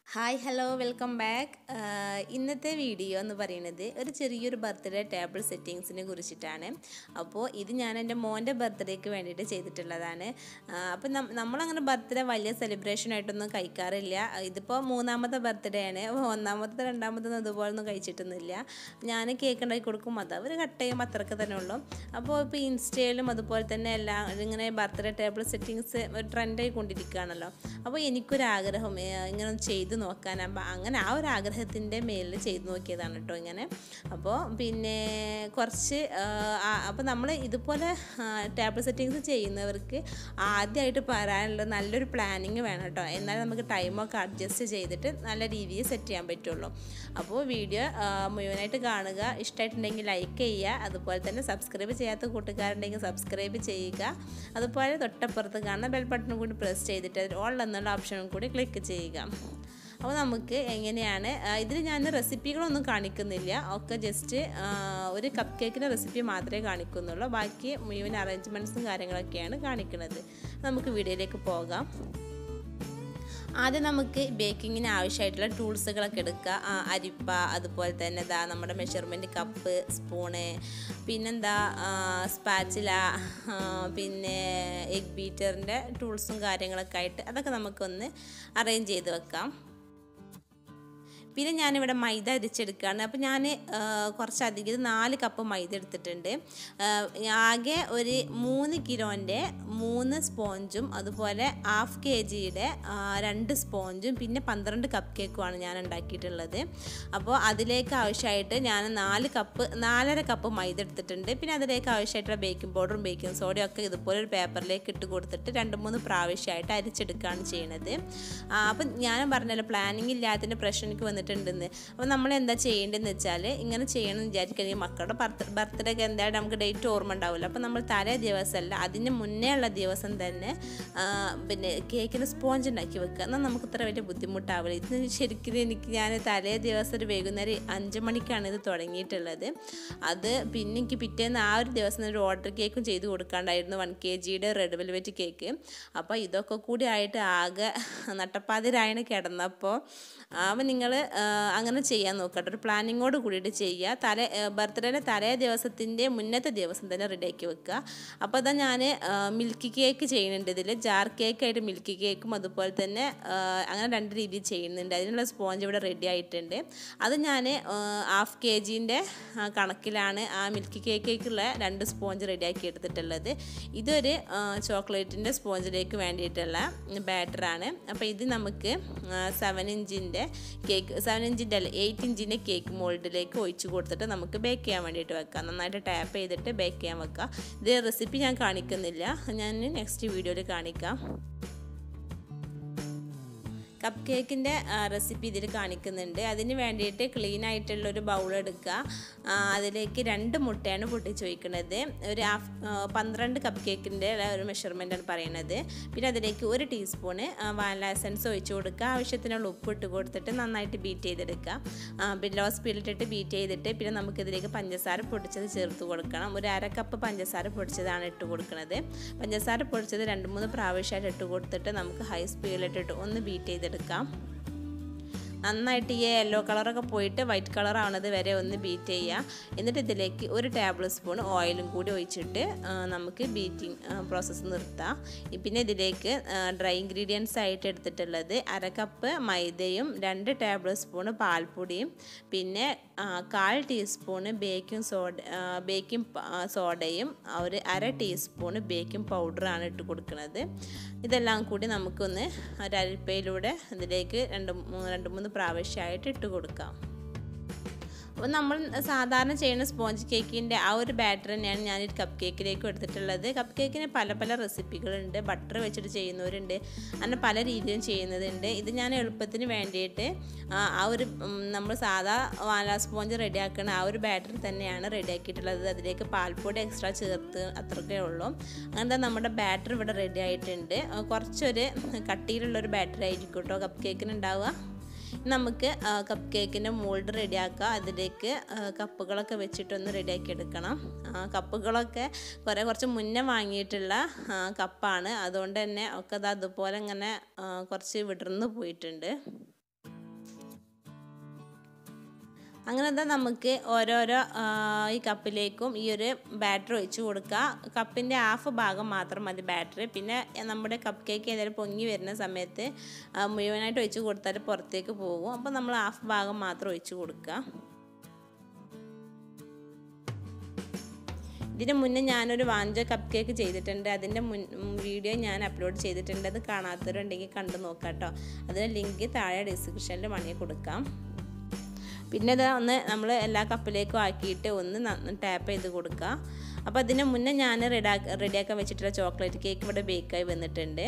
hi hello welcome back ഇന്നത്തെ video എന്ന് പറയുന്നത് ഒരു ചെറിയൊരു ബർത്ത്ഡേ ടേബിൾ സെറ്റിങ്സിനെ കുറിച്ചിട്ടാണ് അപ്പോൾ ഇത് ഞാൻ എൻ്റെ മോൻ്റെ ബർത്ത്ഡേക്ക് വേണ്ടിയിട്ട് ചെയ്തിട്ടുള്ളതാണ് അപ്പോൾ നമ്മളങ്ങനെ ബർത്ത്ഡേ വലിയ സെലിബ്രേഷൻ ആയിട്ടൊന്നും കഴിക്കാറില്ല ഇതിപ്പോൾ മൂന്നാമത്തെ ബർത്ത്ഡേ ആണ് അപ്പോൾ ഒന്നാമത്തെ രണ്ടാമത്തൊന്നും ഇതുപോലൊന്നും കഴിച്ചിട്ടൊന്നുമില്ല ഞാൻ കേക്ക് ഉണ്ടാക്കി കൊടുക്കും അത് അവർ കട്ട് ചെയ്യും അത്രയൊക്കെ തന്നെ ഉള്ളൂ അപ്പോൾ ഇപ്പോൾ ഇൻസ്റ്റയിലും അതുപോലെ തന്നെ എല്ലാം ഇങ്ങനെ ബർത്ത്ഡേ ടേബിൾ സെറ്റിങ്സ് ഒരു ട്രെൻഡായി കൊണ്ടിരിക്കുകയാണല്ലോ അപ്പോൾ എനിക്കൊരാഗ്രഹം ഏഹ്, ഇങ്ങനെ ഒന്ന് ചെയ്ത് നോക്കാൻ അപ്പം അങ്ങനെ ആ ഒരു ആഗ്രഹത്തിൻ്റെ മേലിൽ ചെയ്ത് നോക്കിയതാണ് കേട്ടോ ഇങ്ങനെ അപ്പോൾ പിന്നെ കുറച്ച് അപ്പോൾ നമ്മൾ ഇതുപോലെ ടേബിൾ സെറ്റിങ്സ് ചെയ്യുന്നവർക്ക് ആദ്യമായിട്ട് പറയാനുള്ള നല്ലൊരു പ്ലാനിങ് വേണം കേട്ടോ എന്നാലേ നമുക്ക് ടൈമൊക്കെ അഡ്ജസ്റ്റ് ചെയ്തിട്ട് നല്ല രീതിയിൽ സെറ്റ് ചെയ്യാൻ പറ്റുള്ളൂ അപ്പോൾ വീഡിയോ മുഴുവനായിട്ട് കാണുക ഇഷ്ടമായിട്ടുണ്ടെങ്കിൽ ലൈക്ക് ചെയ്യുക അതുപോലെ തന്നെ സബ്സ്ക്രൈബ് ചെയ്യാത്ത കൂട്ടുകാരുണ്ടെങ്കിൽ സബ്സ്ക്രൈബ് ചെയ്യുക അതുപോലെ തൊട്ടപ്പുറത്ത് കാണുന്ന ബെൽ ബട്ടൺ കൂടി പ്രസ് ചെയ്തിട്ട് അതിൽ ഓൾ എന്നുള്ള ഓപ്ഷനും കൂടി ക്ലിക്ക് ചെയ്യുക അപ്പോൾ നമുക്ക് എങ്ങനെയാണ് ഇതിൽ ഞാൻ റെസിപ്പികളൊന്നും കാണിക്കുന്നില്ല ഒക്കെ ജസ്റ്റ് ഒരു കപ്പ് കേക്കിൻ്റെ റെസിപ്പി മാത്രമേ കാണിക്കുന്നുള്ളൂ ബാക്കി മുഴുവൻ അറേഞ്ച്മെൻറ്റ്സും കാര്യങ്ങളൊക്കെയാണ് കാണിക്കുന്നത് നമുക്ക് വീഡിയോയിലേക്ക് പോകാം ആദ്യം നമുക്ക് ബേക്കിങ്ങിന് ആവശ്യമായിട്ടുള്ള ടൂൾസുകളൊക്കെ എടുക്കുക ആ, അരിപ്പ അതുപോലെ തന്നെ ഇതാ നമ്മുടെ മെഷർമെൻറ്റ് കപ്പ് സ്പൂണ് പിന്നെന്താ സ്പാച്ചില പിന്നെ എഗ് ബീറ്ററിൻ്റെ ടൂൾസും കാര്യങ്ങളൊക്കെ ആയിട്ട് അതൊക്കെ നമുക്കൊന്ന് അറേഞ്ച് ചെയ്ത് വെക്കാം പിന്നെ ഞാനിവിടെ മൈദ അരിച്ചെടുക്കുകയാണ് അപ്പോൾ ഞാൻ കുറച്ചധികം ഇത് നാല് കപ്പ് മൈദ എടുത്തിട്ടുണ്ട് ആ, ആകെ ഒരു മൂന്ന് കിലോൻ്റെ മൂന്ന് സ്പോഞ്ചും അതുപോലെ ഹാഫ് കെ ജിയുടെ രണ്ട് സ്പോഞ്ചും പിന്നെ പന്ത്രണ്ട് കപ്പ് കേക്കുമാണ് ഞാൻ ഉണ്ടാക്കിയിട്ടുള്ളത് അപ്പോൾ അതിലേക്ക് ആവശ്യമായിട്ട് ഞാൻ നാല് കപ്പ് നാലര കപ്പ് മൈദ എടുത്തിട്ടുണ്ട് പിന്നെ അതിലേക്ക് ആവശ്യമായിട്ടുള്ള ബേക്കിംഗ് പൗഡറും ബേക്കിംഗ് സോഡയും ഒക്കെ ഇതുപോലെ ഒരു പേപ്പറിലേക്ക് ഇട്ട് കൊടുത്തിട്ട് രണ്ട് മൂന്ന് പ്രാവശ്യമായിട്ട് അരിച്ചെടുക്കുകയാണ് ചെയ്യണത് ആ, അപ്പം ഞാൻ പറഞ്ഞല്ലോ പ്ലാനിങ് ഇല്ലാത്തതിൻ്റെ പ്രശ്നം എനിക്ക് വന്നിട്ടുണ്ടെന്ന് അപ്പോൾ നമ്മൾ എന്താ ചെയ്യേണ്ടതെന്ന് വെച്ചാൽ ഇങ്ങനെ ചെയ്യണമെന്ന് വിചാരിക്കുകയാണെങ്കിൽ മക്കളുടെ ബർത്ത് ബർത്ത്ഡേ ഒക്കെ എന്തായാലും നമുക്ക് ഡേറ്റ് ഓർമ്മ ഉണ്ടാവില്ല അപ്പോൾ നമ്മൾ തലേ ദിവസമല്ല അതിന് മുന്നേ ഉള്ള ദിവസം തന്നെ ആ, പിന്നെ കേക്കിന് സ്പോഞ്ച് ഉണ്ടാക്കി വെക്കുക എന്നാൽ നമുക്ക് ഇത്ര വലിയ ബുദ്ധിമുട്ടാവില്ല ഇത് ശരിക്കും എനിക്ക് ഞാൻ തലേ ദിവസം ഒരു വൈകുന്നേരം അഞ്ച് മണിക്കാണ് ഇത് തുടങ്ങിയിട്ടുള്ളത് അത് പിന്നെ എനിക്ക് പിറ്റേന്ന് ആ ഒരു ദിവസം ഒരു ഓർഡർ കേക്കും ചെയ്ത് കൊടുക്കാണ്ടായിരുന്നു വൺ കെ ജിയുടെ റെഡ് വെൽവെറ്റ് കേക്ക് അപ്പോൾ ഇതൊക്കെ കൂടി ആയിട്ട് ആകെ നട്ടപ്പാതിരായണ് കിടന്നപ്പോൾ അപ്പം നിങ്ങൾ അങ്ങനെ ചെയ്യാൻ നോക്കട്ടെ ഒരു പ്ലാനിങ്ങോട് കൂടിയിട്ട് ചെയ്യുക തലേ ബർത്ത്ഡേയുടെ തലേ ദിവസത്തിൻ്റെ മുന്നത്തെ ദിവസം തന്നെ റെഡിയാക്കി വെക്കുക അപ്പോൾ അതാ ഞാൻ മിൽക്കി കേക്ക് ചെയ്യുന്നുണ്ട് ഇതിൽ ജാർ കേക്കായിട്ട് മിൽക്കി കേക്കും അതുപോലെ തന്നെ ആ, അങ്ങനെ രണ്ട് രീതിയിൽ ചെയ്യുന്നുണ്ട് അതിനുള്ള സ്പോഞ്ച് ഇവിടെ റെഡി ആയിട്ടുണ്ട് അത് ഞാൻ ഹാഫ് കെ ജീൻ്റെ കണക്കിലാണ് ആ മിൽക്കി കേക്കേക്കുള്ള രണ്ട് സ്പോഞ്ച് റെഡിയാക്കി എടുത്തിട്ടുള്ളത് ഇതൊരു ചോക്ലേറ്റിൻ്റെ സ്പോഞ്ചിലേക്ക് വേണ്ടിയിട്ടുള്ള ബാറ്ററാണ് അപ്പോൾ ഇത് നമുക്ക് സെവൻ ഇഞ്ചിൻ്റെ കേക്ക് സെവൻ ഇഞ്ചിൻ്റെ അല്ല എയ്റ്റ് ഇഞ്ചിൻ്റെ കേക്ക് മോൾഡിലേക്ക് ഒഴിച്ച് കൊടുത്തിട്ട് നമുക്ക് ബേക്ക് ചെയ്യാൻ വേണ്ടിയിട്ട് വെക്കാം നന്നായിട്ട് ടാപ്പ് ചെയ്തിട്ട് ബേക്ക് ചെയ്യാൻ വെക്കാം ഇത് റെസിപ്പി ഞാൻ കാണിക്കുന്നില്ല ഞാൻ നെക്സ്റ്റ് വീഡിയോയിൽ കാണിക്കാം കപ്പ് കേക്കിൻ്റെ റെസിപ്പി ഇതിൽ കാണിക്കുന്നുണ്ട് അതിന് വേണ്ടിയിട്ട് ക്ലീൻ ആയിട്ടുള്ള ഒരു ബൗൾ എടുക്കുക ആ, അതിലേക്ക് രണ്ട് മുട്ടയാണ് പൊട്ടിച്ച് വയ്ക്കുന്നത് ഒരു ഹാഫ് പന്ത്രണ്ട് കപ്പ് കേക്കിൻ്റെ ഒരു മെഷർമെൻറ്റാണ് പറയുന്നത് പിന്നെ അതിലേക്ക് ഒരു ടീസ്പൂണ് വാനില എസൻസ് ഒഴിച്ച് കൊടുക്കുക ആവശ്യത്തിനുള്ള ഉപ്പ് ഇട്ട് കൊടുത്തിട്ട് നന്നായിട്ട് ബീറ്റ് ചെയ്തെടുക്കുക ആ, പിന്നെ ലോ സ്പീഡിലിട്ടിട്ട് ബീറ്റ് ചെയ്തിട്ട് പിന്നെ നമുക്കിതിലേക്ക് പഞ്ചസാര പൊടിച്ചത് ചേർത്ത് കൊടുക്കണം ഒരു അര കപ്പ് പഞ്ചസാര പൊടിച്ചതാണ് ഇട്ട് കൊടുക്കുന്നത് പഞ്ചസാര പൊടിച്ചത് രണ്ട് മൂന്ന് പ്രാവശ്യമായിട്ട് ഇട്ട് കൊടുത്തിട്ട് നമുക്ക് ഹൈ സ്പീഡിലിട്ടിട്ട് ഒന്ന് ബീറ്റ് ചെയ്തെടുക്കാം നന്നായിട്ട് ഈ യെല്ലോ കളറൊക്കെ പോയിട്ട് വൈറ്റ് കളർ ആവുന്നത് വരെ ഒന്ന് ബീറ്റ് ചെയ്യുക എന്നിട്ട് ഇതിലേക്ക് ഒരു ടേബിൾ സ്പൂൺ ഓയിലും കൂടി ഒഴിച്ചിട്ട് ആ, നമുക്ക് ബീറ്റിംഗ് പ്രോസസ്സ് നിർത്താം ഈ പിന്നെ ഇതിലേക്ക് ഡ്രൈ ഇൻഗ്രീഡിയൻസ് ആയിട്ട് എടുത്തിട്ടുള്ളത് അര കപ്പ് മൈദയും രണ്ട് ടേബിൾ സ്പൂൺ പാൽപ്പൊടിയും പിന്നെ ആ, കാൽ ടീസ്പൂണ് ബേക്കിംഗ് സോഡ ബേക്കിംഗ് സോഡയും ഒരു അര ടീസ്പൂണ് ബേക്കിംഗ് പൗഡറാണ് ഇട്ട് കൊടുക്കുന്നത് ഇതെല്ലാം കൂടി നമുക്കൊന്ന് ഒരു അരിപ്പയിലൂടെ ഇതിലേക്ക് രണ്ട് മൂന്ന് രണ്ട് മൂന്ന് പ്രാവശ്യമായിട്ട് ഇട്ട് കൊടുക്കാം അപ്പോൾ നമ്മൾ സാധാരണ ചെയ്യുന്ന സ്പോഞ്ച് കേക്കിൻ്റെ ആ ഒരു ബാറ്റർ തന്നെയാണ് ഞാൻ ഈ കപ്പ് കേക്കിലേക്ക് എടുത്തിട്ടുള്ളത് കപ്പ് കേക്കിന് പല പല റെസിപ്പികളുണ്ട് ബട്ടർ വെച്ചിട്ട് ചെയ്യുന്നവരുണ്ട് അങ്ങനെ പല രീതിയിലും ചെയ്യുന്നതുണ്ട് ഇത് ഞാൻ എളുപ്പത്തിന് വേണ്ടിയിട്ട് ആ ആ ഒരു ഉം, നമ്മൾ സാധാ വാല സ്പോഞ്ച് റെഡിയാക്കുന്ന ആ ഒരു ബാറ്റർ തന്നെയാണ് റെഡിയാക്കിയിട്ടുള്ളത് അതിലേക്ക് പാൽപ്പൊടി എക്സ്ട്രാ ചേർത്ത് അത്രക്കേ ഉള്ളൂ അങ്ങനത്തെ നമ്മുടെ ബാറ്റർ ഇവിടെ റെഡി ആയിട്ടുണ്ട് ആ, കുറച്ചൊരു കട്ടിയിലുള്ളൊരു ബാറ്റർ ആയിരിക്കും കേട്ടോ കപ്പ് കേക്കിന് ഉണ്ടാവുക നമുക്ക് കപ്പ് കേക്കിൻ്റെ മോൾഡ് റെഡിയാക്കുക അതിലേക്ക് ആ, കപ്പുകളൊക്കെ വെച്ചിട്ടൊന്ന് റെഡിയാക്കി എടുക്കണം ആ, കപ്പുകളൊക്കെ കുറേ കുറച്ച് മുന്നേ വാങ്ങിയിട്ടുള്ള ആ, കപ്പാണ് അതുകൊണ്ട് തന്നെ ഒക്കെ അത് അതുപോലെ ഇങ്ങനെ ആ, കുറച്ച് വിടർന്ന് പോയിട്ടുണ്ട് അങ്ങനെ എന്താ നമുക്ക് ഓരോരോ ആ, ഈ കപ്പിലേക്കും ഈ ഒരു ബാറ്റർ ഒഴിച്ച് കൊടുക്കുക കപ്പിൻ്റെ ഹാഫ് ഭാഗം മാത്രം മതി ബാറ്ററി പിന്നെ നമ്മുടെ കപ്പ് കേക്ക് ഏതായാലും പൊങ്ങി വരുന്ന സമയത്ത് ആ, മുഴുവനായിട്ട് ഒഴിച്ച് കൊടുത്താൽ പുറത്തേക്ക് പോകും അപ്പോൾ നമ്മൾ ഹാഫ് ഭാഗം മാത്രം ഒഴിച്ച് കൊടുക്കുക ഇതിന് മുന്നേ ഞാനൊരു വാഞ്ചോ കപ്പ് കേക്ക് ചെയ്തിട്ടുണ്ട് അതിൻ്റെ മുൻ വീഡിയോ ഞാൻ അപ്ലോഡ് ചെയ്തിട്ടുണ്ട് അത് കാണാത്തവരുണ്ടെങ്കിൽ കണ്ടു നോക്കാം കേട്ടോ അതിൻ്റെ ലിങ്ക് താഴെ ഡിസ്ക്രിപ്ഷനിൽ മണി കൊടുക്കാം പിന്നെ ഇത് ഒന്ന് നമ്മൾ എല്ലാ കപ്പിലേക്കും ആക്കിയിട്ട് ഒന്ന് ടാപ്പ് ചെയ്ത് കൊടുക്കുക അപ്പോൾ അതിന് മുന്നേ ഞാൻ റെഡാ റെഡിയാക്കാൻ വെച്ചിട്ടുള്ള ചോക്ലേറ്റ് കേക്ക് ഇവിടെ ബേക്കായി വന്നിട്ടുണ്ട്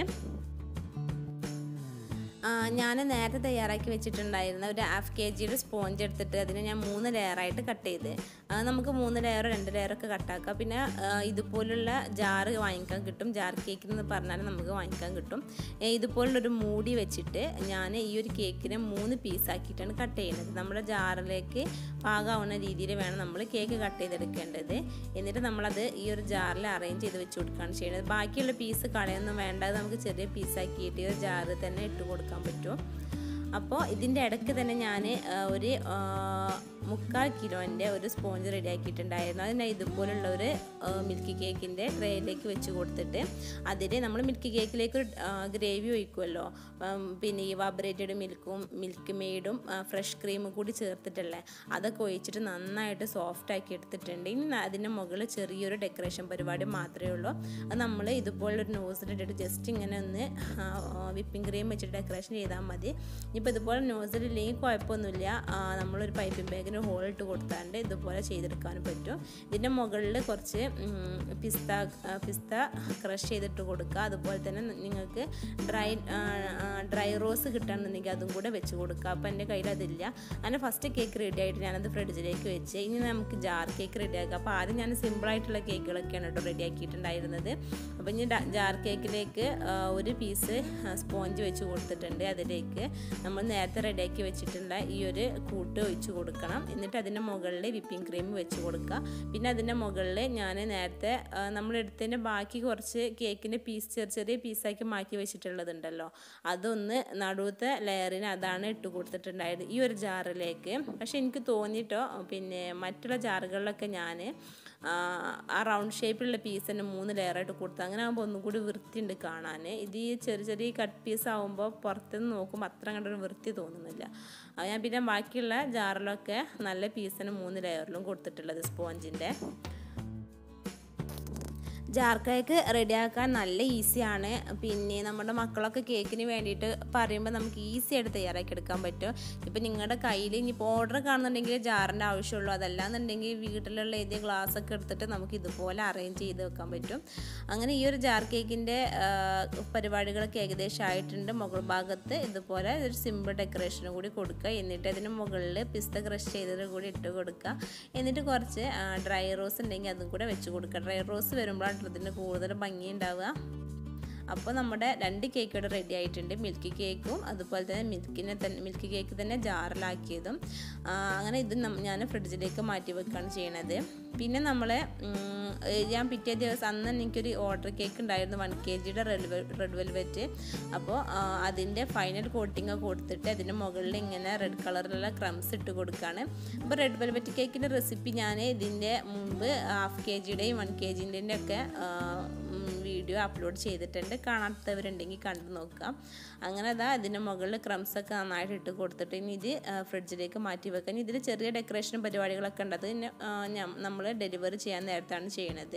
ഞാൻ നേരത്തെ തയ്യാറാക്കി വെച്ചിട്ടുണ്ടായിരുന്ന ഒരു ഹാഫ് കെ ജിയുടെ സ്പോഞ്ച് എടുത്തിട്ട് അതിനെ ഞാൻ മൂന്ന് ലെയറായിട്ട് കട്ട് ചെയ്ത് അത് നമുക്ക് മൂന്ന് ലെയറോ രണ്ട് ലെയറൊക്കെ കട്ടാക്കാം പിന്നെ ആ, ഇതുപോലുള്ള ജാറ് വാങ്ങിക്കാൻ കിട്ടും ജാർ കേക്കിന് എന്ന് പറഞ്ഞാൽ നമുക്ക് വാങ്ങിക്കാൻ കിട്ടും ഏ, ഇതുപോലുള്ളൊരു മൂടി വെച്ചിട്ട് ഞാൻ ഈ ഒരു കേക്കിനെ മൂന്ന് പീസാക്കിയിട്ടാണ് കട്ട് ചെയ്യുന്നത് നമ്മുടെ ജാറിലേക്ക് പാകാവുന്ന രീതിയിൽ വേണം നമ്മൾ കേക്ക് കട്ട് ചെയ്തെടുക്കേണ്ടത് എന്നിട്ട് നമ്മളത് ഈ ഒരു ജാറിൽ അറേഞ്ച് ചെയ്ത് വെച്ച് കൊടുക്കുകയാണ് ചെയ്യുന്നത് ബാക്കിയുള്ള പീസ് കളയൊന്നും വേണ്ട അത് നമുക്ക് ചെറിയ പീസാക്കിയിട്ട് ഈ ഒരു ജാറിൽ തന്നെ ഇട്ട് കൊടുക്കാൻ പറ്റും അപ്പോൾ ഇതിൻ്റെ ഇടയ്ക്ക് തന്നെ ഞാൻ ഒരു ആ, മുക്കാൽ കിലോൻ്റെ ഒരു സ്പോഞ്ച് റെഡിയാക്കിയിട്ടുണ്ടായിരുന്നു അത് ഞാൻ ഇതുപോലുള്ള ഒരു മിൽക്ക് കേക്കിൻ്റെ ട്രേയിലേക്ക് വെച്ച് കൊടുത്തിട്ട് അതിൽ നമ്മൾ മിൽക്ക് കേക്കിലേക്ക് ഒരു ഗ്രേവി ഒഴിക്കുമല്ലോ ഉം, പിന്നെ ഈ വാബറേറ്റഡ് മിൽക്കും മിൽക്ക് മെയ്ഡും ഫ്രഷ് ക്രീമും കൂടി ചേർത്തിട്ടല്ലേ അതൊക്കെ ഒഴിച്ചിട്ട് നന്നായിട്ട് സോഫ്റ്റ് ആക്കി എടുത്തിട്ടുണ്ട് ഇനി അതിൻ്റെ മുകളിൽ ചെറിയൊരു ഡെക്കറേഷൻ പരിപാടി മാത്രമേ ഉള്ളൂ അത് നമ്മൾ ഇതുപോലൊരു നോസിലിട്ടിട്ട് ജസ്റ്റ് ഇങ്ങനെ ഒന്ന് വിപ്പിംഗ് ക്രീം വെച്ചിട്ട് ഡെക്കറേഷൻ ചെയ്താൽ മതി ഇപ്പോൾ ഇതുപോലെ നോസിലില്ലെങ്കിൽ കുഴപ്പമൊന്നുമില്ല ആ, നമ്മളൊരു പൈപ്പിംഗ് ബാഗിന് ഹോൾ ഇട്ട് കൊടുത്താണ്ട് ഇതുപോലെ ചെയ്തെടുക്കാനും പറ്റും ഇതിൻ്റെ മുകളിൽ കുറച്ച് ഉം, പിസ്ത ആ, പിസ്ത ക്രഷ് ചെയ്തിട്ട് കൊടുക്കുക അതുപോലെ തന്നെ നിങ്ങൾക്ക് ഡ്രൈ ആ, ആ, ഡ്രൈ റോസ് കിട്ടുകയാണെന്നുണ്ടെങ്കിൽ അതും കൂടെ വെച്ച് കൊടുക്കുക അപ്പോൾ എൻ്റെ കയ്യിൽ അതില്ല അങ്ങനെ ഫസ്റ്റ് കേക്ക് റെഡി ആയിട്ട് ഞാനത് ഫ്രിഡ്ജിലേക്ക് വെച്ച് ഇനി നമുക്ക് ജാർ കേക്ക് റെഡിയാക്കാം അപ്പോൾ ആദ്യം ഞാൻ സിമ്പിളായിട്ടുള്ള കേക്കുകളൊക്കെയാണ് കേട്ടോ റെഡിയാക്കിയിട്ടുണ്ടായിരുന്നത് അപ്പോൾ ഇനി ഡ- ജാർ കേക്കിലേക്ക് ആ, ഒരു പീസ് സ്പോഞ്ച് വെച്ച് കൊടുത്തിട്ടുണ്ട് അതിലേക്ക് നമ്മൾ നേരത്തെ റെഡിയാക്കി വെച്ചിട്ടുള്ള ഈ ഒരു കൂട്ട് ഒഴിച്ച് കൊടുക്കണം എന്നിട്ട് അതിൻ്റെ മുകളിൽ വിപ്പിംഗ് ക്രീം വെച്ച് കൊടുക്കുക പിന്നെ അതിൻ്റെ മുകളിൽ ഞാൻ നേരത്തെ ആ, നമ്മൾ എടുത്തതിൻ്റെ ബാക്കി കുറച്ച് കേക്കിൻ്റെ പീസ് ചെറിയ ചെറിയ പീസാക്കി മാറ്റി വെച്ചിട്ടുള്ളതുണ്ടല്ലോ അതൊന്ന് നടുവത്തെ ലെയറിന് അതാണ് ഇട്ട് കൊടുത്തിട്ടുണ്ടായത് ഈ ഒരു ജാറിലേക്ക് പക്ഷെ എനിക്ക് തോന്നിയിട്ടോ പിന്നെ മറ്റുള്ള ജാറുകളിലൊക്കെ ഞാൻ ആ റൗണ്ട് ഷേപ്പിലുള്ള പീസ് തന്നെ മൂന്ന് ലെയറായിട്ട് കൊടുത്തു അങ്ങനെ ആകുമ്പോൾ ഒന്നും കൂടി വൃത്തിയുണ്ട് കാണാൻ ഇത് ഈ ചെറിയ ചെറിയ കട്ട് പീസ് ആകുമ്പോൾ പുറത്തുനിന്ന് നോക്കുമ്പോൾ അത്ര കണ്ടൊരു വൃത്തി തോന്നുന്നില്ല അത് ഞാൻ പിന്നെ ബാക്കിയുള്ള ജാറിലൊക്കെ നല്ല പീസിന് മൂന്ന് ലെയറിലും കൊടുത്തിട്ടുള്ളത് സ്പോഞ്ചിൻ്റെ ജാർ കേക്ക് റെഡിയാക്കാൻ നല്ല ഈസിയാണ് പിന്നെ നമ്മുടെ മക്കളൊക്കെ കേക്കിന് വേണ്ടിയിട്ട് പറയുമ്പോൾ നമുക്ക് ഈസി ആയിട്ട് തയ്യാറാക്കി എടുക്കാൻ പറ്റും ഇപ്പം നിങ്ങളുടെ കയ്യിൽ ഇനിയിപ്പോൾ ഓർഡർ കാണുന്നുണ്ടെങ്കിൽ ജാറിൻ്റെ ആവശ്യമുള്ളൂ അതല്ലാന്നുണ്ടെങ്കിൽ വീട്ടിലുള്ള ഏത് ഗ്ലാസ് ഒക്കെ എടുത്തിട്ട് നമുക്ക് ഇതുപോലെ അറേഞ്ച് ചെയ്ത് വെക്കാൻ പറ്റും അങ്ങനെ ഈ ഒരു ജാർ കേക്കിൻ്റെ പരിപാടികളൊക്കെ ഏകദേശം ആയിട്ടുണ്ട് മുകൾ ഭാഗത്ത് ഇതുപോലെ ഒരു സിമ്പിൾ ഡെക്കറേഷനും കൂടി കൊടുക്കുക എന്നിട്ട് അതിന് മുകളിൽ പിസ്ത ക്രഷ് ചെയ്തത് കൂടി ഇട്ട് കൊടുക്കുക എന്നിട്ട് കുറച്ച് ഡ്രൈ റോസ് ഉണ്ടെങ്കിൽ അതും കൂടെ വെച്ച് കൊടുക്കുക ഡ്രൈ റോസ് വരുമ്പോഴാണ് ഇതിന് കൂടുതൽ ഭംഗി ഉണ്ടാവുക അപ്പോൾ നമ്മുടെ രണ്ട് കേക്ക് ഇവിടെ റെഡി ആയിട്ടുണ്ട് മിൽക്കി കേക്കും അതുപോലെ തന്നെ മിൽക്കിനെ തന്നെ മിൽക്കി കേക്ക് തന്നെ ജാറിലാക്കിയതും ആ, അങ്ങനെ ഇത് നം- ഞാൻ ഫ്രിഡ്ജിലേക്ക് മാറ്റി വെക്കുകയാണ് ചെയ്യണത് പിന്നെ നമ്മൾ ഞാൻ പിറ്റേ ദിവസം അന്ന് എനിക്കൊരു ഓർഡർ കേക്ക് ഉണ്ടായിരുന്നു വൺ കെ ജിയുടെ റെഡ് റെഡ് വെൽവെറ്റ് അപ്പോൾ അതിൻ്റെ ഫൈനൽ കോട്ടിങ് കൊടുത്തിട്ട് അതിൻ്റെ മുകളിൽ ഇങ്ങനെ റെഡ് കളറിലുള്ള ക്രംസ് ഇട്ട് കൊടുക്കുകയാണ് അപ്പോൾ റെഡ് വെൽവെറ്റ് കേക്കിൻ്റെ റെസിപ്പി ഞാൻ ഇതിൻ്റെ മുമ്പ് ഹാഫ് കെ ജിയുടെയും വൺ കെ ജിൻ്റെ ഒക്കെ വീഡിയോ അപ്ലോഡ് ചെയ്തിട്ടുണ്ട് കാണാത്തവരുണ്ടെങ്കിൽ കണ്ടു നോക്കാം അങ്ങനെ അതാ അതിൻ്റെ മുകളിൽ ക്രംസ് ഒക്കെ നന്നായിട്ട് ഇട്ട് കൊടുത്തിട്ട് ഇനി ഇത് ആ, ഫ്രിഡ്ജിലേക്ക് മാറ്റി വെക്കാം ഇനി ഇതിൽ ചെറിയ ഡെക്കറേഷൻ പരിപാടികളൊക്കെ ഉണ്ട് അത് നമ്മൾ ഡെലിവറി ചെയ്യാൻ നേരത്താണ് ചെയ്യണത്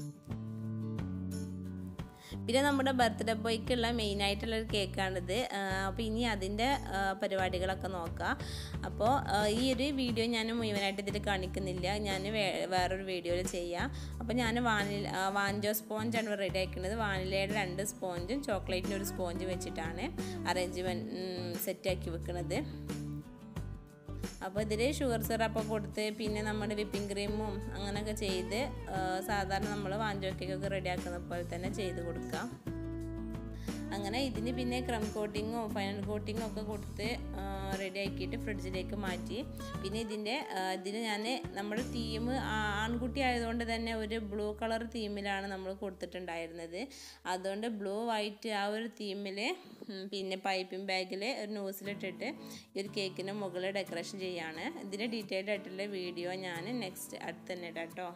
പിന്നെ നമ്മുടെ ബർത്ത്ഡേ ബോയ്ക്കുള്ള മെയിൻ ആയിട്ടുള്ള ഒരു കേക്കാണിത് അപ്പോൾ ഇനി അതിൻ്റെ ആ, പരിപാടികളൊക്കെ നോക്കാം അപ്പോൾ ആ, ഈ ഒരു വീഡിയോ ഞാൻ മുഴുവനായിട്ട് ഇതിൽ കാണിക്കുന്നില്ല ഞാൻ വേ- വേറൊരു വീഡിയോയിൽ ചെയ്യാം അപ്പോൾ ഞാൻ വാനില ആ, വാൻജോ സ്പോഞ്ചാണ് റെഡി ആക്കുന്നത് വാനിലയുടെ രണ്ട് സ്പോഞ്ചും ചോക്ലേറ്റിൻ്റെ ഒരു സ്പോഞ്ചും വെച്ചിട്ടാണ് അറേഞ്ച്മെൻറ്റ് സെറ്റാക്കി വെക്കുന്നത് അപ്പോൾ ഇതിൽ ഷുഗർ സിറപ്പൊക്കെ കൊടുത്ത് പിന്നെ നമ്മുടെ വിപ്പിംഗ് ക്രീമും അങ്ങനെയൊക്കെ ചെയ്ത് ആ, സാധാരണ നമ്മൾ വാഞ്ചോ കേക്കൊക്കെ റെഡിയാക്കുന്ന പോലെ തന്നെ ചെയ്ത് കൊടുക്കാം അങ്ങനെ ഇതിന് പിന്നെ ക്രം കോട്ടിങ്ങോ ഫൈനൽ കോട്ടിങ്ങോ ഒക്കെ കൊടുത്ത് റെഡി ആക്കിയിട്ട് ഫ്രിഡ്ജിലേക്ക് മാറ്റി പിന്നെ ഇതിൻ്റെ ഇതിന് ഞാൻ നമ്മുടെ തീം ആൺകുട്ടി ആയതുകൊണ്ട് തന്നെ ഒരു ബ്ലൂ കളർ തീമിലാണ് നമ്മൾ കൊടുത്തിട്ടുണ്ടായിരുന്നത് അതുകൊണ്ട് ബ്ലൂ വൈറ്റ് ആ ഒരു തീമിൽ പിന്നെ പൈപ്പിംഗ് ബാഗിൽ ഒരു ന്യൂസിലിട്ടിട്ട് ഈ ഒരു കേക്കിന് മുകളിൽ ഡെക്കറേഷൻ ചെയ്യാണ് ഇതിൻ്റെ ഡീറ്റെയിൽഡ് ആയിട്ടുള്ള വീഡിയോ ഞാൻ നെക്സ്റ്റ് അടുത്ത് തന്നെ ഇടാം കേട്ടോ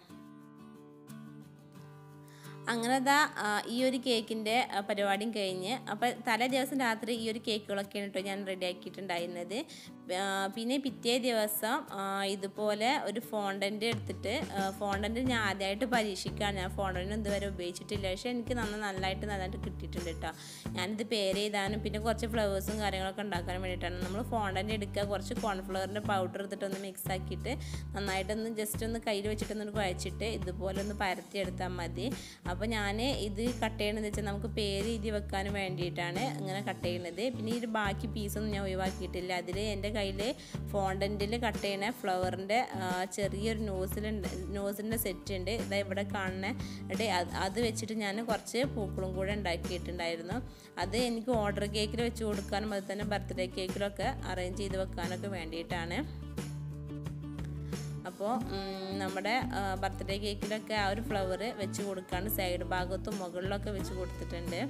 അങ്ങനെ ദാ ഈ ഒരു കേക്കിൻ്റെ പരിപാടിയും കഴിഞ്ഞ് അപ്പോൾ തലേ ദിവസം രാത്രി ഈ ഒരു കേക്കുകളൊക്കെയാണ് കേട്ടോ ഞാൻ റെഡി ആക്കിയിട്ടുണ്ടായിരുന്നത് പിന്നെ പിറ്റേ ദിവസം ഇതുപോലെ ഒരു ഫോണ്ടൻ്റ് എടുത്തിട്ട് ഫോണ്ടൻ്റ് ഞാൻ ആദ്യമായിട്ട് പരീക്ഷിക്കുകയാണ് ഞാൻ ഫോണ്ടൻ്റ് ഇതുവരെ ഉപയോഗിച്ചിട്ടില്ല പക്ഷേ എനിക്ക് നന്ന നല്ലതായിട്ട് നന്നായിട്ട് കിട്ടിയിട്ടുണ്ട് കേട്ടോ ഞാനിത് പേര് ചെയ്താനും പിന്നെ കുറച്ച് ഫ്ലവേഴ്സും കാര്യങ്ങളൊക്കെ ഉണ്ടാക്കാനും വേണ്ടിയിട്ടാണ് നമ്മൾ ഫോണ്ടൻ്റ് എടുക്കുക കുറച്ച് കോൺഫ്ലവറിൻ്റെ പൗഡർ എടുത്തിട്ട് ഒന്ന് മിക്സ് ആക്കിയിട്ട് നന്നായിട്ടൊന്ന് ജസ്റ്റ് ഒന്ന് കയ്യിൽ വെച്ചിട്ടൊന്ന് കുഴച്ചിട്ട് ഇതുപോലെ ഒന്ന് പരത്തിയെടുത്താൽ മതി അപ്പോൾ ഞാൻ ഇത് കട്ട് ചെയ്യണമെന്ന് വെച്ചാൽ നമുക്ക് പേര് എഴുതി വെക്കാൻ വേണ്ടിയിട്ടാണ് ഇങ്ങനെ കട്ട് ചെയ്യുന്നത് പിന്നെ ഈ ബാക്കി പീസൊന്നും ഞാൻ ഒഴിവാക്കിയിട്ടില്ല അതിൽ എൻ്റെ കയ്യിൽ ഫോണ്ടൻറ്റിൽ കട്ട് ചെയ്യണ ഫ്ലവറിൻ്റെ ചെറിയൊരു നോസിലുണ്ട് നോസിൻ്റെ സെറ്റ് ഉണ്ട് ഇതാ ഇവിടെ കാണുന്ന അത് വെച്ചിട്ട് ഞാൻ കുറച്ച് പൂക്കളും കൂടെ ഉണ്ടാക്കിയിട്ടുണ്ടായിരുന്നു അത് എനിക്ക് ഓർഡർ കേക്കിൽ വെച്ച് കൊടുക്കാനും അതുപോലെ തന്നെ ബർത്ത്ഡേ കേക്കിലൊക്കെ അറേഞ്ച് ചെയ്ത് വെക്കാനൊക്കെ വേണ്ടിയിട്ടാണ് അപ്പോൾ നമ്മുടെ ബർത്ത്ഡേ കേക്കിലൊക്കെ ആ ഒരു ഫ്ലവർ വെച്ച് കൊടുക്കാണ്ട് സൈഡ് ഭാഗത്തും മുകളിലൊക്കെ വെച്ച് കൊടുത്തിട്ടുണ്ട്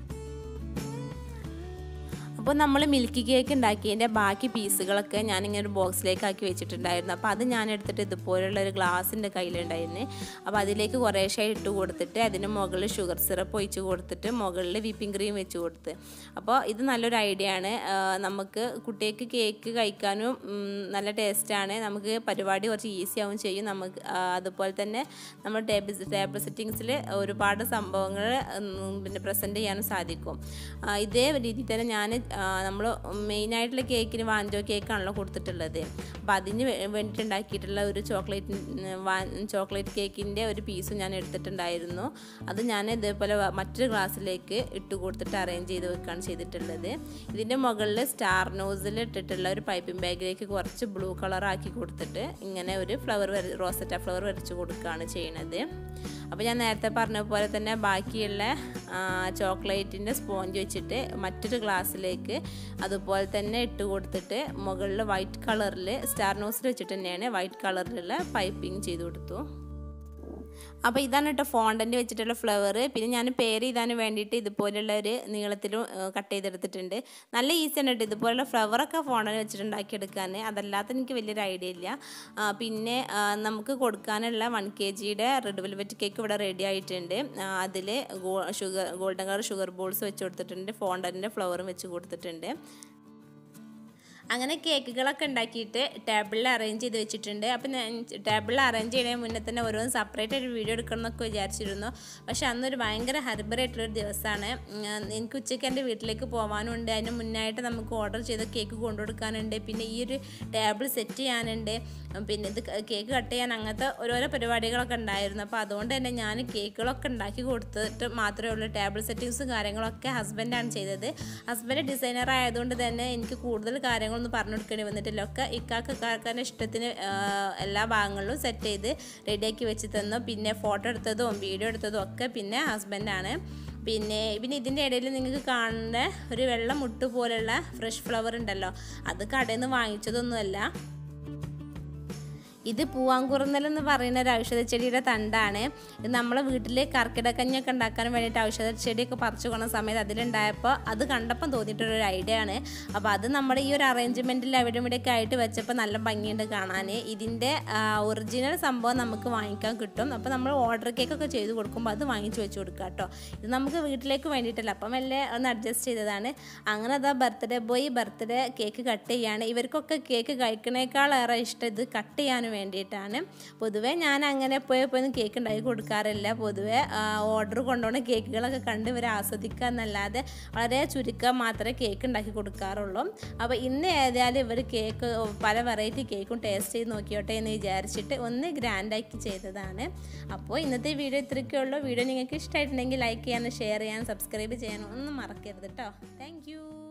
അപ്പോൾ നമ്മൾ മിൽക്കി കേക്ക് ഉണ്ടാക്കിയതിൻ്റെ ബാക്കി പീസുകളൊക്കെ ഞാനിങ്ങനെ ഒരു ബോക്സിലേക്ക് ആക്കി വെച്ചിട്ടുണ്ടായിരുന്നു അപ്പോൾ അത് ഞാൻ എടുത്തിട്ട് ഇതുപോലുള്ള ഒരു ഗ്ലാസിൻ്റെ കയ്യിലുണ്ടായിരുന്നു അപ്പോൾ അതിലേക്ക് കുറേശ്ശെ ഇട്ട് കൊടുത്തിട്ട് അതിന് മുകളിൽ ഷുഗർ സിറപ്പ് ഒഴിച്ച് കൊടുത്തിട്ട് മുകളിൽ വിപ്പിംഗ് ക്രീം വെച്ച് കൊടുത്ത് അപ്പോൾ ഇത് നല്ലൊരു ഐഡിയ ആണ് നമുക്ക് കുട്ടികൾക്ക് കേക്ക് കഴിക്കാനും നല്ല ടേസ്റ്റാണ് നമുക്ക് പരിപാടി കുറച്ച് ഈസി ആവും ചെയ്യും നമുക്ക് അതുപോലെ തന്നെ നമ്മൾ ടേബിൾ ടേബിൾ സെറ്റിങ്സിൽ ഒരുപാട് സംഭവങ്ങൾ പിന്നെ പ്രസൻറ്റ് ചെയ്യാനും സാധിക്കും ഇതേ രീതിയിൽ തന്നെ ഞാൻ നമ്മൾ മെയിനായിട്ടുള്ള കേക്കിന് വാഞ്ചോ കേക്കാണല്ലോ കൊടുത്തിട്ടുള്ളത് അപ്പോൾ അതിന് വേണ്ടിയിട്ട് ഉണ്ടാക്കിയിട്ടുള്ള ഒരു ചോക്ലേറ്റ് ചോക്ലേറ്റ് കേക്കിൻ്റെ ഒരു പീസ് ഞാൻ എടുത്തിട്ടുണ്ടായിരുന്നു അത് ഞാൻ ഇതേപോലെ മറ്റൊരു ഗ്ലാസ്സിലേക്ക് ഇട്ട് കൊടുത്തിട്ട് അറേഞ്ച് ചെയ്ത് വെക്കുകയാണ് ചെയ്തിട്ടുള്ളത് ഇതിൻ്റെ മുകളിൽ സ്റ്റാർ നോസിൽ ഇട്ടിട്ടുള്ള ഒരു പൈപ്പിംഗ് ബാഗിലേക്ക് കുറച്ച് ബ്ലൂ കളർ ആക്കി കൊടുത്തിട്ട് ഇങ്ങനെ ഒരു ഫ്ലവർ റോസറ്റ ഫ്ലവർ വരച്ച് കൊടുക്കുകയാണ് ചെയ്യുന്നത് അപ്പോൾ ഞാൻ നേരത്തെ പറഞ്ഞ പോലെ തന്നെ ബാക്കിയുള്ള ചോക്ലേറ്റിൻ്റെ സ്പോഞ്ച് വെച്ചിട്ട് മറ്റൊരു ഗ്ലാസ്സിലേക്ക് അതുപോലെ തന്നെ ഇട്ട് കൊടുത്തിട്ട് മുകളിൽ വൈറ്റ് കളറിൽ സ്റ്റാർ നോസിൽ വെച്ചിട്ട് തന്നെയാണ് വൈറ്റ് കളറിലുള്ള പൈപ്പിംഗ് ചെയ്ത് കൊടുത്തു അപ്പോൾ ഇതാണ് കേട്ടോ ഫോണ്ടൻ്റ് വെച്ചിട്ടുള്ള ഫ്ലവർ പിന്നെ ഞാൻ പേര് ചെയ്താൻ വേണ്ടിയിട്ട് ഇതുപോലുള്ള ഒരു നീളത്തിലും കട്ട് ചെയ്തെടുത്തിട്ടുണ്ട് നല്ല ഈസിയാണ് കേട്ടോ ഇതുപോലുള്ള ഫ്ലവറൊക്കെ ഫോണ്ടൻ്റ് വെച്ചിട്ട് ഉണ്ടാക്കിയെടുക്കാൻ അതല്ലാത്ത എനിക്ക് വലിയൊരു ഐഡിയ ഇല്ല പിന്നെ നമുക്ക് കൊടുക്കാനുള്ള വൺ കെ ജിയുടെ റെഡ് വെൽവെറ്റ് കേക്ക് ഇവിടെ റെഡി ആയിട്ടുണ്ട് അതിൽ sugar golden colour sugar balls വെച്ച് കൊടുത്തിട്ടുണ്ട് ഫോണ്ടൻ്റെ ഫ്ലവറും വെച്ച് കൊടുത്തിട്ടുണ്ട് അങ്ങനെ കേക്കുകളൊക്കെ ഉണ്ടാക്കിയിട്ട് ടേബിളിൽ അറേഞ്ച് ചെയ്ത് വെച്ചിട്ടുണ്ട് അപ്പം ഞാൻ ടേബിളിൽ അറേഞ്ച് ചെയ്യുന്നതിന് മുന്നേ തന്നെ ഓരോന്ന് സെപ്പറേറ്റ് ആയിട്ട് വീഡിയോ എടുക്കണം എന്നൊക്കെ വിചാരിച്ചിരുന്നു പക്ഷെ അന്നൊരു ഭയങ്കര ഹരിബറായിട്ടുള്ളൊരു ദിവസമാണ് എനിക്ക് ഉച്ചയ്ക്ക് എൻ്റെ വീട്ടിലേക്ക് പോകാനുണ്ട് അതിന് മുന്നായിട്ട് നമുക്ക് ഓർഡർ ചെയ്ത കേക്ക് കൊണ്ടുകൊടുക്കാനുണ്ട് പിന്നെ ഈ ഒരു ടേബിൾ സെറ്റ് ചെയ്യാനുണ്ട് പിന്നെ ഇത് കേക്ക് കട്ട് ചെയ്യാൻ അങ്ങനത്തെ ഓരോരോ പരിപാടികളൊക്കെ ഉണ്ടായിരുന്നു അപ്പോൾ അതുകൊണ്ട് തന്നെ ഞാൻ കേക്കുകളൊക്കെ ഉണ്ടാക്കി കൊടുത്തിട്ട് മാത്രമേ ഉള്ളൂ ടേബിൾ സെറ്റിങ്സും കാര്യങ്ങളൊക്കെ ഹസ്ബൻഡാണ് ചെയ്തത് ഹസ്ബൻഡ് ഡിസൈനർ ആയതുകൊണ്ട് തന്നെ എനിക്ക് കൂടുതൽ കാര്യങ്ങളൊന്നും പറഞ്ഞു കൊടുക്കേണ്ടി വന്നിട്ടില്ല ഒക്കെ ഇക്കാക്കാക്കാൻ്റെ ഇഷ്ടത്തിന് എല്ലാ ഭാഗങ്ങളിലും സെറ്റ് ചെയ്ത് റെഡിയാക്കി വെച്ച് തന്നു പിന്നെ ഫോട്ടോ എടുത്തതും വീഡിയോ എടുത്തതും ഒക്കെ പിന്നെ ഹസ്ബൻഡാണ് പിന്നെ പിന്നെ ഇതിൻ്റെ ഇടയിൽ നിങ്ങൾക്ക് കാണുന്ന ഒരു വെള്ള മുട്ട് പോലുള്ള ഫ്രഷ് ഫ്ലവർ ഉണ്ടല്ലോ അത് കടയിൽ നിന്ന് വാങ്ങിച്ചതൊന്നുമല്ല ഇത് പൂവാങ്കുറുന്നൽ എന്ന് പറയുന്ന ഒരു ഔഷധ ചെടിയുടെ തണ്ടാണ് ഇത് നമ്മളെ വീട്ടിൽ കർക്കിടക്കഞ്ഞൊക്കെ ഉണ്ടാക്കാൻ വേണ്ടിയിട്ട് ഔഷധ ചെടിയൊക്കെ പറിച്ചു കൊണ്ട സമയത്ത് അതിലുണ്ടായപ്പോൾ അത് കണ്ടപ്പം തോന്നിയിട്ടൊരു ഐഡിയ ആണ് അപ്പോൾ അത് നമ്മുടെ ഈ ഒരു അറേഞ്ച്മെൻറ്റിൽ അവിടെ ഇവിടെയൊക്കെ ആയിട്ട് വെച്ചപ്പോൾ നല്ല ഭംഗിയുണ്ട് കാണാൻ ഇതിൻ്റെ ഒറിജിനൽ സംഭവം നമുക്ക് വാങ്ങിക്കാൻ കിട്ടും അപ്പോൾ നമ്മൾ ഓർഡർ കേക്കൊക്കെ ചെയ്ത് കൊടുക്കുമ്പോൾ അത് വാങ്ങിച്ച് വെച്ച് കൊടുക്കുക കേട്ടോ ഇത് നമുക്ക് വീട്ടിലേക്ക് വേണ്ടിയിട്ടല്ല അപ്പം വല്ല ഒന്ന് അഡ്ജസ്റ്റ് ചെയ്തതാണ് അങ്ങനെ അതാ birthday boy birthday cake cut ചെയ്യാണ് ഇവർക്കൊക്കെ കേക്ക് കഴിക്കണേക്കാളേറെ ഇഷ്ടം ഇത് കട്ട് ചെയ്യാനും വേണ്ടിയിട്ടാണ് പൊതുവേ ഞാൻ അങ്ങനെ പോയപ്പോൾ കേക്ക് ഉണ്ടാക്കി കൊടുക്കാറില്ല പൊതുവേ ഓർഡർ കൊണ്ടുപോകുന്ന കേക്കുകളൊക്കെ കണ്ട് ഇവർ ആസ്വദിക്കുക എന്നല്ലാതെ വളരെ ചുരുക്കം മാത്രമേ കേക്ക് ഉണ്ടാക്കി കൊടുക്കാറുള്ളൂ അപ്പോൾ ഇന്ന് ഏതായാലും ഇവർ കേക്ക് പല വെറൈറ്റി കേക്കും ടേസ്റ്റ് ചെയ്ത് നോക്കിയോട്ടെ എന്ന് വിചാരിച്ചിട്ട് ഒന്ന് ഗ്രാൻഡാക്കി ചെയ്തതാണ് അപ്പോൾ ഇന്നത്തെ വീഡിയോ ഇത്രയൊക്കെ ഉള്ളൂ വീഡിയോ നിങ്ങൾക്ക് ഇഷ്ടമായിട്ടുണ്ടെങ്കിൽ ലൈക്ക് ചെയ്യാനും ഷെയർ ചെയ്യാനും സബ്സ്ക്രൈബ് ചെയ്യാനും ഒന്നും മറക്കരുത് കേട്ടോ താങ്ക്